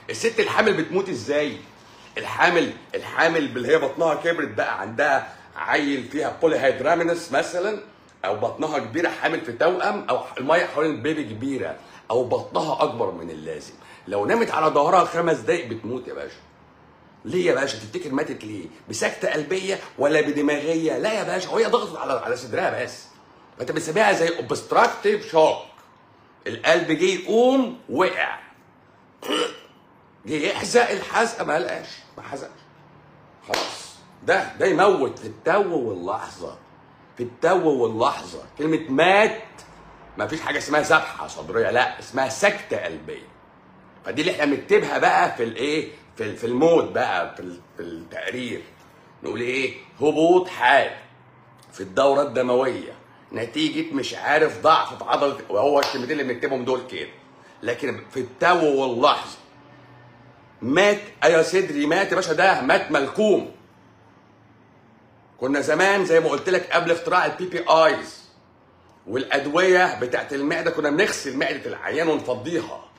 الست الحامل بتموت ازاي الحامل الحامل اللي هي بطنها كبرت بقى عندها عيل فيها بولي هيدرامينس مثلا او بطنها كبيره حامل في توأم او الميه حوالين البيبي كبيره او بطنها اكبر من اللازم لو نامت على ظهرها خمس دقايق بتموت يا باشا ليه يا باشا تفتكر ماتت ليه بسكته قلبيه ولا بدماغيه لا يا باشا هي ضغطت على على صدرها بس فانت بتسميها زي اوبستراكتيف شوك القلب جه يقوم وقع جه يحزق الحزقه ما لقاش ما حزقش خلاص ده ده يموت في التو واللحظه في التو واللحظه كلمه مات ما فيش حاجه اسمها ذبحه صدريه لا اسمها سكته قلبيه فدي اللي احنا بنكتبها بقى في الايه في في الموت بقى في ال- في التقرير نقول ايه هبوط حاد في الدوره الدمويه نتيجه مش عارف ضعف في عضله وهو الكلمتين اللي بنكتبهم دول كده لكن في التو واللحظه مات ايوه صدري مات يا باشا ده مات ملكوم كنا زمان زي ما قلت لك قبل اختراع البي بي ايز والادويه بتاعت المعده كنا بنغسل معده العيان ونفضيها